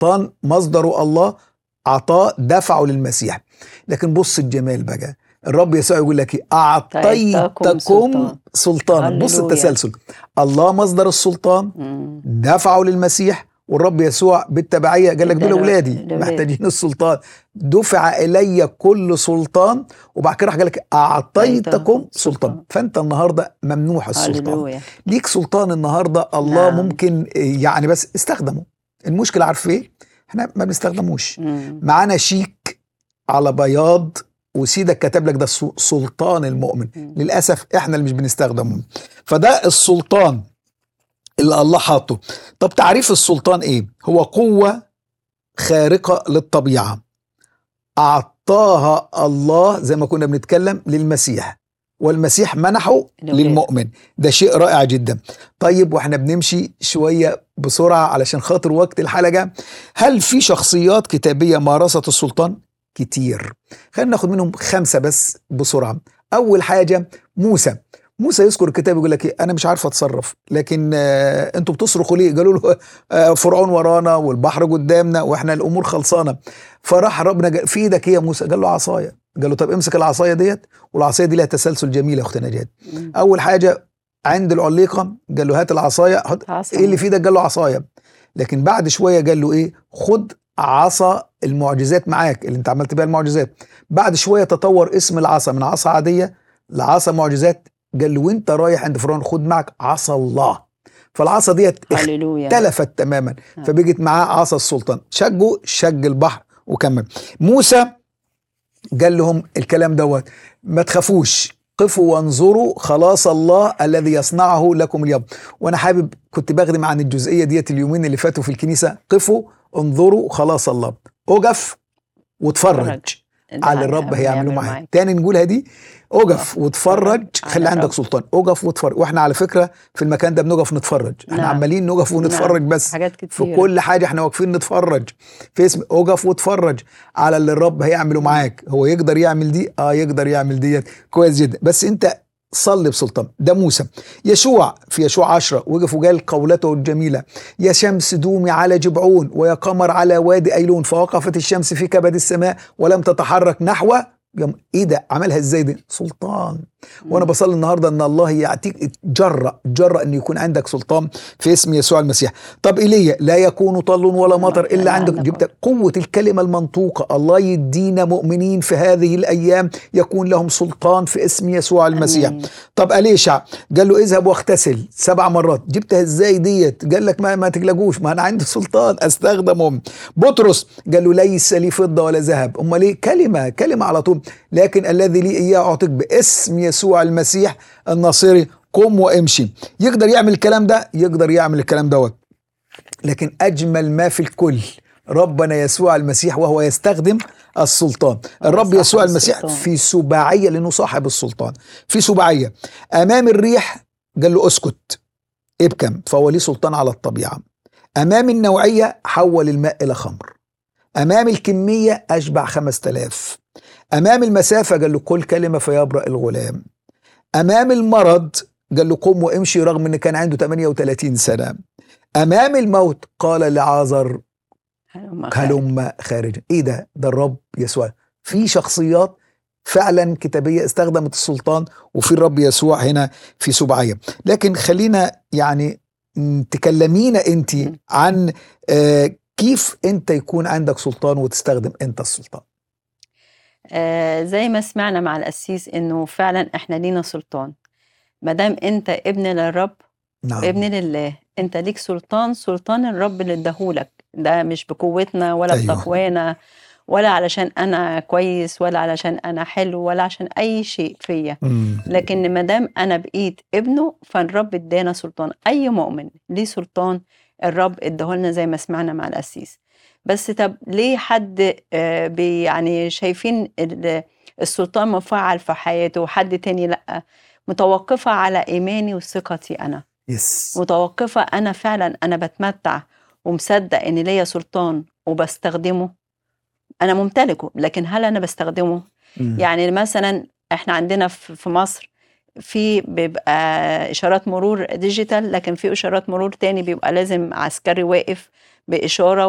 السلطان مصدره الله عطاء دفعه للمسيح لكن بص الجمال بقى الرب يسوع يقول لك إيه؟ اعطيتكم سلطان. سلطانا بص هللويا. التسلسل الله مصدر السلطان مم. دفعوا للمسيح والرب يسوع بالتبعيه قال لك دول اداله اولادي لأولادي. محتاجين السلطان دفع الي كل سلطان وبعد كده راح قال لك اعطيتكم أعطيتكم سلطان سلطان. فانت النهارده ممنوح السلطان هللويا ليك سلطان النهارده الله نعم. ممكن يعني بس استخدمه المشكله عارف ايه احنا ما بنستخدموش مم. معانا شيك على بياض وسيدك كتب لك ده السل- سلطان المؤمن مم. للاسف احنا اللي مش بنستخدمه فده السلطان اللي الله حاطه طب تعريف السلطان ايه هو قوه خارقه للطبيعه اعطاها الله زي ما كنا بنتكلم للمسيح والمسيح منحه لأولاده. للمؤمن ده شيء رائع جدا طيب واحنا بنمشي شويه بسرعه علشان خاطر وقت الحلقه هل في شخصيات كتابيه مارست السلطان كتير خلينا ناخد منهم خمسه بس بسرعه اول حاجه موسى موسى يذكر الكتاب يقول لك إيه انا مش عارف اتصرف لكن آه انتوا بتصرخوا ليه قالوا له آه فرعون ورانا والبحر قدامنا واحنا الامور خلصانه فراح ربنا قال في ايدك ايه يا موسى قال له عصايه قال له طب امسك العصايه ديت والعصايه دي لها تسلسل جميل يا اخت نجاة مم. اول حاجه عند العليقه قال له هات العصايه حط عصا ايه اللي في ايدك قال له عصايه لكن بعد شويه قال له ايه خد عصا المعجزات معاك اللي انت عملت بيها المعجزات بعد شويه تطور اسم العصا من عصا عاديه لعصا معجزات قال له وانت رايح عند فرعون خد معك عصا الله فالعصا ديت هللويا اختلفت تماما نعم. فبقت معاه عصا السلطان شجوا شج البحر وكمل موسى قال لهم الكلام دوت ما تخافوش قفوا وانظروا خلاص الله الذي يصنعه لكم اليوم وانا حابب كنت بخدم عن الجزئيه ديت اليومين اللي فاتوا في الكنيسه قفوا انظروا خلاص الله اقف واتفرج ده على الرب هيعمله هيعمل معاك تاني نقولها دي اقف واتفرج على خلي عندك الرب. سلطان اقف واتفرج واحنا على فكره في المكان ده بنقف نتفرج احنا نعم. عمالين نقف ونتفرج نعم. بس حاجات في كتير كل حاجه احنا واقفين نتفرج في اسم اقف واتفرج على اللي الرب هيعمله معاك هو يقدر يعمل دي اه يقدر يعمل ديت كويس جدا بس انت صلي بسلطان ده موسى يشوع في يشوع عشرة وقف وقال قولته الجميلة يا شمس دومي على جبعون ويا قمر على وادي أيلون فوقفت الشمس في كبد السماء ولم تتحرك نحو يوم ايه ده عملها ازاي دي سلطان وانا بصلي النهارده ان الله يعطيك جرأ جرأ ان يكون عندك سلطان في اسم يسوع المسيح طب ايليا لا يكون طل ولا مطر لا الا عندك عندك جبت قوه الكلمه المنطوقه الله يدينا مؤمنين في هذه الايام يكون لهم سلطان في اسم يسوع المسيح آمين. طب اليشع قال له اذهب واغتسل سبع مرات جبتها ازاي ديت قال لك ما ما تقلقوش ما انا عندي سلطان استخدمهم بطرس قال له ليس لي فضه ولا ذهب امال ايه كلمه كلمه على طول لكن الذي لي اياه اعطيك باسم يسوع المسيح الناصري قم وامشي يقدر يعمل الكلام ده يقدر يعمل الكلام دوت لكن اجمل ما في الكل ربنا يسوع المسيح وهو يستخدم السلطان الرب صاحب يسوع المسيح السلطان. في سباعيه لانه صاحب السلطان في سباعيه امام الريح قال له اسكت ابكم فهو ليه سلطان على الطبيعه امام النوعيه حول الماء الى خمر امام الكميه اشبع خمس تلاف امام المسافه قال له كل كلمه فيبرأ الغلام امام المرض قال له قم وامشي رغم ان كان عنده 38 سنه امام الموت قال لعازر هلم خارج. هلم خارجا ايه ده ده الرب يسوع في شخصيات فعلا كتابيه استخدمت السلطان وفي الرب يسوع هنا في سبعيه لكن خلينا يعني م، تكلمينا انت م. عن آه كيف انت يكون عندك سلطان وتستخدم انت السلطان آه زي ما سمعنا مع القسيس انه فعلا احنا لينا سلطان ما دام انت ابن للرب نعم ابن لله انت ليك سلطان سلطان الرب اللي اداهولك ده مش بقوتنا ولا أيوة. بتقوانا ولا علشان انا كويس ولا علشان انا حلو ولا عشان اي شيء فيا مم. لكن ما دام انا بقيت ابنه فالرب ادانا سلطان اي مؤمن ليه سلطان الرب اداهولنا زي ما سمعنا مع القسيس بس طب ليه حد آه، بي يعني شايفين ال- السلطان مفعل في حياته وحد تاني لا متوقفة على إيماني وثقتي أنا يس متوقفة أنا فعلا أنا بتمتع ومصدق إن ليا سلطان وبستخدمه أنا ممتلكه لكن هل أنا بستخدمه مم. يعني مثلا احنا عندنا في في مصر في بيبقى اشارات مرور ديجيتال لكن في اشارات مرور تاني بيبقى لازم عسكري واقف باشاره